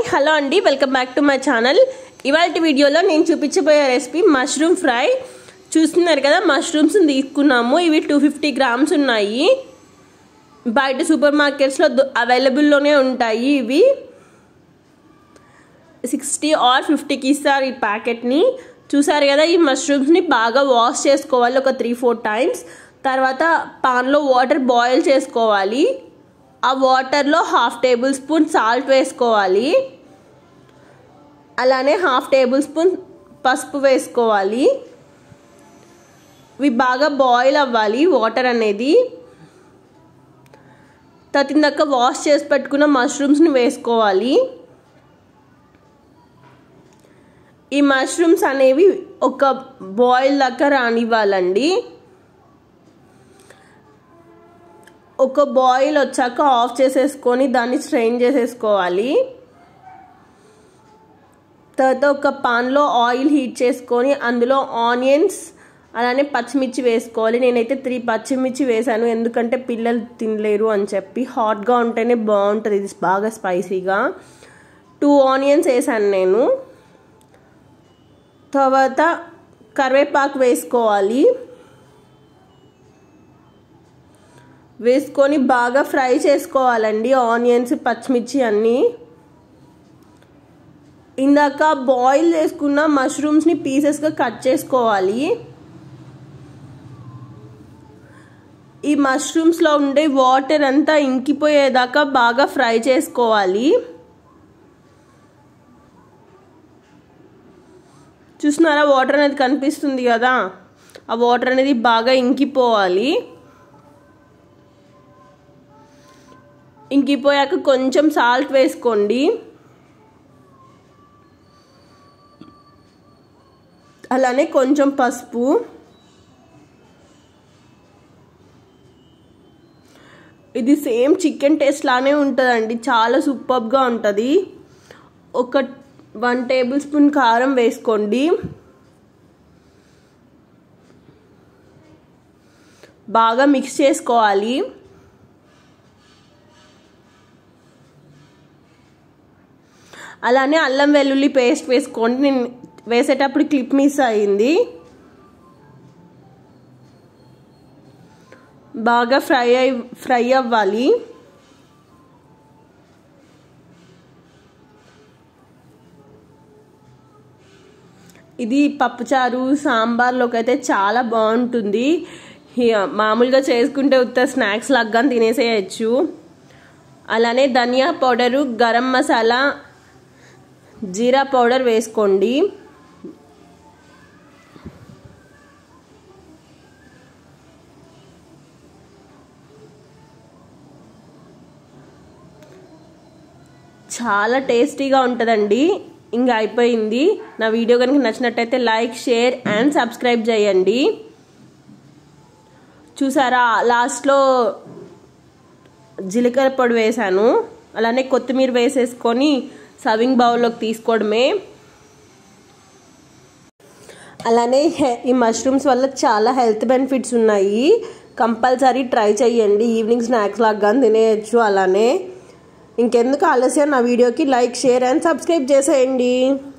hello అండి welcome back to my channel ఇవాళ వీడియోలో నేను చూపించబోయే రెసిపీ మష్రూమ్ ఫ్రై చూస్తున్నారు కదా మష్రూమ్స్ తీసుకున్నాము ఇవి టూ ఫిఫ్టీ గ్రామ్స్ ఉన్నాయి బయట సూపర్ మార్కెట్స్లో అవైలబుల్లోనే ఉంటాయి ఇవి సిక్స్టీ ఆర్ ఫిఫ్టీకి ఇస్తారు ఈ ప్యాకెట్ని చూసారు కదా ఈ మష్రూమ్స్ని బాగా వాష్ చేసుకోవాలి ఒక త్రీ ఫోర్ టైమ్స్ తర్వాత పాన్లో వాటర్ బాయిల్ చేసుకోవాలి ఆ వాటర్లో హాఫ్ టేబుల్ స్పూన్ సాల్ట్ వేసుకోవాలి అలానే హాఫ్ టేబుల్ స్పూన్ పసుపు వేసుకోవాలి ఇవి బాగా బాయిల్ అవ్వాలి వాటర్ అనేది తతిందాక వాష్ చేసి పెట్టుకున్న మష్రూమ్స్ని వేసుకోవాలి ఈ మష్రూమ్స్ అనేవి ఒక బాయిల్ దాకా రానివ్వాలండి ఒక బాయిల్ వచ్చాక ఆఫ్ చేసేసుకొని దాన్ని స్ట్రెయిన్ చేసేసుకోవాలి తర్వాత ఒక పాన్లో ఆయిల్ హీట్ చేసుకొని అందులో ఆనియన్స్ అలానే పచ్చిమిర్చి వేసుకోవాలి నేనైతే త్రీ పచ్చిమిర్చి వేసాను ఎందుకంటే పిల్లలు తినలేరు అని చెప్పి హాట్గా ఉంటేనే బాగుంటుంది ఇది బాగా స్పైసీగా టూ ఆనియన్స్ వేసాను నేను తర్వాత కరివేపాకు వేసుకోవాలి వేసుకొని బాగా ఫ్రై చేసుకోవాలండి ఆనియన్స్ పచ్చిమిర్చి అన్నీ ఇందాక బాయిల్ చేసుకున్న మష్రూమ్స్ని పీసెస్గా కట్ చేసుకోవాలి ఈ మష్రూమ్స్లో ఉండే వాటర్ అంతా ఇంకిపోయేదాకా బాగా ఫ్రై చేసుకోవాలి చూస్తున్నారా వాటర్ అనేది కనిపిస్తుంది కదా ఆ వాటర్ అనేది బాగా ఇంకిపోవాలి ఇంకిపోయాక కొంచెం సాల్ట్ వేసుకోండి అలానే కొంచెం పసుపు ఇది సేమ్ చికెన్ టేస్ట్ లానే ఉంటుందండి చాలా సూపర్గా ఉంటుంది ఒక వన్ టేబుల్ స్పూన్ కారం వేసుకోండి బాగా మిక్స్ చేసుకోవాలి అలానే అల్లం వెల్లుల్లి పేస్ట్ వేసుకోండి నేను వేసేటప్పుడు క్లిప్ మిస్ అయింది బాగా ఫ్రై అయి ఫ్రై అవ్వాలి ఇది పప్పుచారు సాంబార్లోకి అయితే చాలా బాగుంటుంది మామూలుగా చేసుకుంటే ఉత్త స్నాక్స్ లాగా తినేసేయచ్చు అలానే ధనియా పౌడరు గరం మసాలా జీరా పౌడర్ వేసుకోండి చాలా టేస్టీగా ఉంటుందండి ఇంకా అయిపోయింది నా వీడియో కనుక నచ్చినట్టయితే లైక్ షేర్ అండ్ సబ్స్క్రైబ్ చేయండి చూసారా లాస్ట్లో జీలకర్ర పొడి వేసాను అలానే కొత్తిమీర వేసేసుకొని సర్వింగ్ బౌల్లోకి తీసుకోవడమే అలానే ఈ మష్రూమ్స్ వల్ల చాలా హెల్త్ బెనిఫిట్స్ ఉన్నాయి కంపల్సరీ ట్రై చేయండి ఈవినింగ్ స్నాక్స్ లాగా తినేయచ్చు అలానే ఇంకెందుకు ఆలస్యం నా వీడియోకి లైక్ షేర్ అండ్ సబ్స్క్రైబ్ చేసేయండి